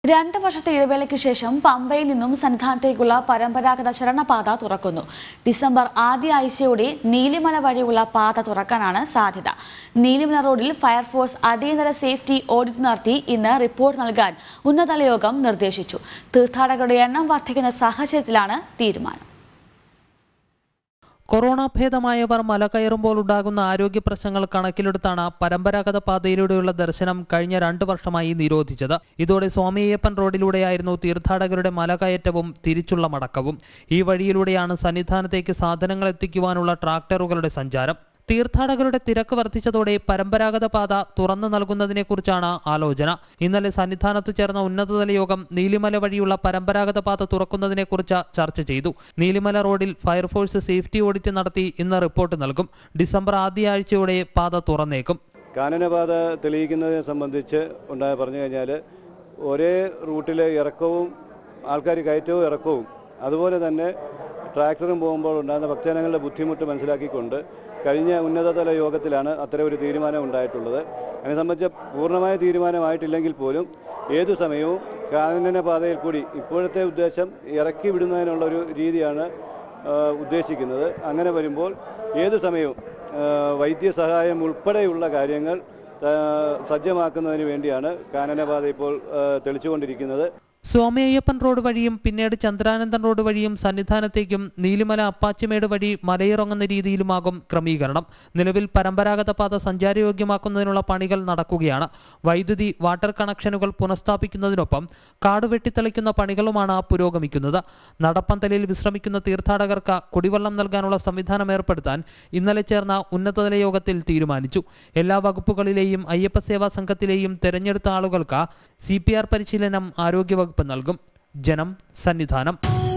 രണ്ട് വർഷത്തെ ഇടവേളയ്ക്ക് ശേഷം പമ്പയിൽ നിന്നും സന്നിധാനത്തേക്കുള്ള പരമ്പരാഗത ശരണപാത തുറക്കുന്നു ഡിസംബർ ആദ്യ ആഴ്ചയോടെ നീലിമല വഴിയുള്ള പാത തുറക്കാനാണ് സാധ്യത നീലിമല റോഡിൽ ഫയർഫോഴ്സ് അടിയന്തര സേഫ്റ്റി ഓഡിറ്റ് നടത്തി ഇന്ന് റിപ്പോർട്ട് നൽകാൻ ഉന്നതതല യോഗം നിർദ്ദേശിച്ചു തീർത്ഥാടകരുടെ എണ്ണം വർദ്ധിക്കുന്ന സാഹചര്യത്തിലാണ് തീരുമാനം കൊറോണ ഭേദമായവർ മല കയറുമ്പോൾ ഉണ്ടാകുന്ന ആരോഗ്യ പ്രശ്നങ്ങൾ കണക്കിലെടുത്താണ് പരമ്പരാഗത പാതയിലൂടെയുള്ള ദർശനം കഴിഞ്ഞ രണ്ടു വർഷമായി നിരോധിച്ചത് ഇതോടെ സ്വാമിയപ്പൻ റോഡിലൂടെയായിരുന്നു തീർത്ഥാടകരുടെ മലകയറ്റവും തിരിച്ചുള്ള മടക്കവും ഈ വഴിയിലൂടെയാണ് സന്നിധാനത്തേക്ക് സാധനങ്ങൾ എത്തിക്കുവാനുള്ള ട്രാക്ടറുകളുടെ സഞ്ചാരം തീർത്ഥാടകരുടെ തിരക്ക് വർദ്ധിച്ചതോടെ പരമ്പരാഗത പാത തുറന്നു നൽകുന്നതിനെക്കുറിച്ചാണ് ആലോചന ഇന്നലെ സന്നിധാനത്ത് ചേർന്ന ഉന്നതതല യോഗം നീലിമല വഴിയുള്ള പരമ്പരാഗത പാത തുറക്കുന്നതിനെക്കുറിച്ച് ചർച്ച ചെയ്തു നീലിമല റോഡിൽ ഫയർഫോഴ്സ് സേഫ്റ്റി ഓഡിറ്റ് നടത്തി ഇന്ന് റിപ്പോർട്ട് നൽകും ഡിസംബർ ആദ്യ ആഴ്ചയോടെ പാത തുറന്നേക്കും കാനനപാത തെളിയിക്കുന്നതിനെ സംബന്ധിച്ച് ഉണ്ടായ പറഞ്ഞു കഴിഞ്ഞാൽ ഒരേ റൂട്ടിലെ ഇറക്കവും ആൾക്കാർ കയറ്റവും ഇറക്കവും അതുപോലെ തന്നെ ട്രാക്ടറും പോകുമ്പോൾ ഉണ്ടാകുന്ന ഭക്തജനങ്ങളുടെ ബുദ്ധിമുട്ട് മനസ്സിലാക്കിക്കൊണ്ട് കഴിഞ്ഞ ഉന്നതതല യോഗത്തിലാണ് അത്തരം ഒരു തീരുമാനം ഉണ്ടായിട്ടുള്ളത് അതിനെ സംബന്ധിച്ച് പൂർണ്ണമായ തീരുമാനമായിട്ടില്ലെങ്കിൽ പോലും ഏതു സമയവും കാനന പാതയിൽ കൂടി ഇപ്പോഴത്തെ ഉദ്ദേശം ഇറക്കി വിടുന്നതിനുള്ള ഒരു രീതിയാണ് ആ, ഉദ്ദേശിക്കുന്നത് അങ്ങനെ വരുമ്പോൾ ഏതു സമയവും ആ, വൈദ്യസഹായം ഉൾപ്പെടെയുള്ള കാര്യങ്ങൾ ആ, സജ്ജമാക്കുന്നതിന് വേണ്ടിയാണ് കാനനപാത ഇപ്പോൾ ആ, തെളിച്ചുകൊണ്ടിരിക്കുന്നത് സ്വാമിയയ്യപ്പൻ റോഡ് വഴിയും പിന്നീട് ചന്ദ്രാനന്ദൻ റോഡ് വഴിയും സന്നിധാനത്തേക്കും നീലിമല അപ്പാച്ചിമേട് വഴി മലയിറങ്ങുന്ന രീതിയിലുമാകും ക്രമീകരണം നിലവിൽ പരമ്പരാഗത പാത സഞ്ചാരയോഗ്യമാക്കുന്നതിനുള്ള പണികൾ നടക്കുകയാണ് വൈദ്യുതി വാട്ടർ കണക്ഷനുകൾ പുനഃസ്ഥാപിക്കുന്നതിനൊപ്പം കാട് വെട്ടിത്തെളിക്കുന്ന പണികളുമാണ് പുരോഗമിക്കുന്നത് നടപ്പന്തലിൽ വിശ്രമിക്കുന്ന തീർത്ഥാടകർക്ക് കുടിവെള്ളം നൽകാനുള്ള സംവിധാനം ഏർപ്പെടുത്താൻ ഇന്നലെ ചേർന്ന ഉന്നതതല യോഗത്തിൽ തീരുമാനിച്ചു എല്ലാ വകുപ്പുകളിലെയും അയ്യപ്പ സേവാ സംഘത്തിലെയും തെരഞ്ഞെടുത്ത ആളുകൾക്ക് സി പരിശീലനം ആരോഗ്യവകുപ്പ് നൽകും ജനം സന്നിധാനം